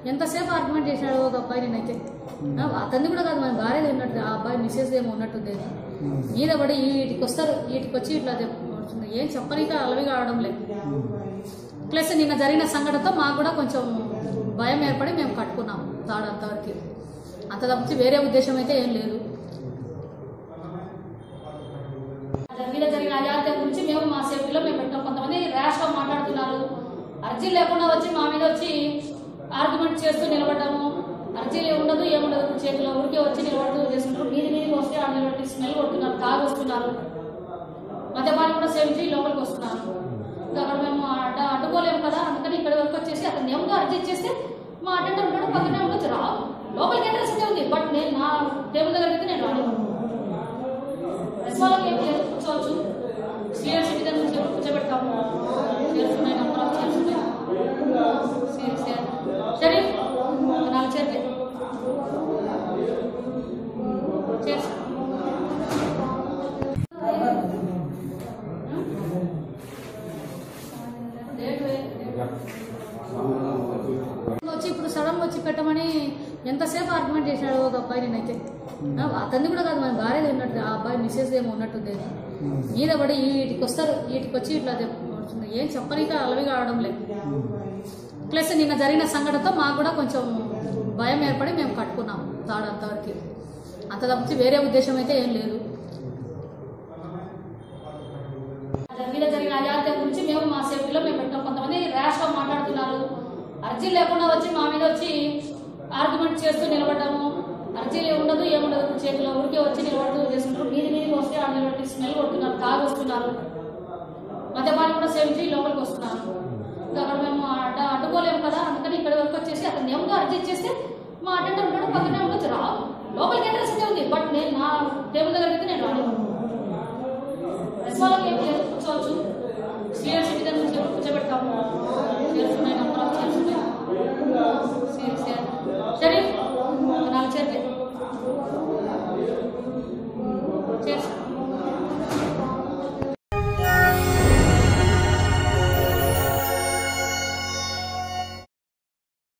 ఎంతసేపు ఆర్గ్యుమెంట్ చేశాడు ఒక అబ్బాయి నేనైతే ఆ, అతన్ని కూడా కాదు మన భార్య ఉన్నట్టు ఆ అబ్బాయి మిస్సెస్ ఏమో ఉన్నట్టుంది మీద పడి వీటికి వస్తారు వీటికి వచ్చి ఇట్లా చెప్పుకుంటుంది ఏం చెప్పనీక అలవిగా ఆడడం లేదు ప్లస్ నిన్న జరిగిన సంఘటనతో మాకు కూడా కొంచెం భయం ఏర్పడి మేము కట్టుకున్నాం తాడు అంతవరకు అంత తప్పించి వేరే ఉద్దేశం అయితే ఏం లేదు మీద జరిగిన అజాగ్రత్త గురించి మేము మా సేఫ్టీలో మేము పెట్టాం కొంతమంది ర్యాష్ గా మాట్లాడుతున్నారు అర్జీ లేకుండా వచ్చి మా మీద వచ్చి ఆర్గ్యుమెంట్ చేస్తూ నిలబడ్డాము అర్జీ ఉండదు ఏముండదు చేతిలో ఊరికే వచ్చి నిలబడుతూ చేసుకుంటారు మీది మీదికి వస్తే ఆ నిలబడి స్మెల్ కొడుతున్నారు తాగి వస్తున్నారు మద్యపానం కూడా సేవించి లోపలికి వస్తున్నారు ఇంకా అక్కడ మేము అడ్డ అడ్డుకోలేము కదా అందుకని ఇక్కడ వరకు వచ్చేసి అతను ఏమో అర్జీ చేస్తే మా అటెండర్ ఉంటాడు పక్కనే ఉండొచ్చు రా లోపలికి ఎంట్రెన్స్ అయితే ఉంది బట్ నేను నా టేబుల్ దగ్గర అయితే నేను రాను ప్రెస్ వాళ్ళకి ఏం లేదు కూర్చోవచ్చు సీనియర్ సిటిజన్ నుంచి కూర్చోబెడతాము చైర్స్ ఉన్నాయి నంబర్ ఆఫ్ చైర్స్ ఉన్నాయి సీనియర్ చైర్ షరీఫ్ ఒక నాలుగు చైర్లే చైర్స్ వచ్చి ఇప్పుడు సడన్ వచ్చి పెట్టమని ఎంతసేపు ఆర్గ్యుమెంట్ చేశాడు ఒక అబ్బాయి నేనైతే ఆ, అతన్ని కూడా కాదు మన భార్య ఉన్నట్టు ఆ అబ్బాయి మిస్సెస్ ఏమో ఉన్నట్టుంది మీద పడి వీటికి వస్తారు వీటికి వచ్చి ఇట్లా చెప్పుకుంటుంది ఏం చెప్పనీక అలవిగా ఆడడం లేదు ప్లస్ నిన్న జరిగిన సంఘటనతో మాకు కూడా కొంచెం భయం ఏర్పడి మేము కట్టుకున్నాం తాడు అంతవరకు అంత తప్పించి వేరే ఉద్దేశం అయితే ఏం లేదు మీద జరిగిన అజాగ్రత్త గురించి మేము మా సేఫ్టీలో మేము పెట్టాం కొంతమంది ర్యాష్ గా మాట్లాడుతున్నారు అర్జీ లేకుండా వచ్చి మా మీద వచ్చి ఆర్గ్యుమెంట్ చేస్తూ నిలబడ్డాము అర్జీ ఉండదు ఏముండదు చేతిలో ఊరికే వచ్చి నిలబడుతూ చేసుకుంటారు మీది మీదికి వస్తే ఆ నిలబడి స్మెల్ కొడుతున్నారు తాగి వస్తున్నారు మద్యపానం కూడా సేవించి లోపలికి వస్తున్నారు ఇంకా అక్కడ మేము అడ్డ అడ్డుకోలేము కదా అందుకని ఇక్కడ వరకు వచ్చేసి అతను ఏమో అర్జీ చేస్తే మా అటెండర్ ఉంటాడు పక్కనే ఉండొచ్చు రా లోపలికి ఎంట్రెన్స్ అయితే ఉంది బట్ నేను నా టేబుల్ దగ్గర అయితే నేను రాను ప్రెస్ వాళ్ళకి ఏం లేదు కూర్చోవచ్చు సీనియర్ సిటిజన్ నుంచి కూర్చోబెడతాము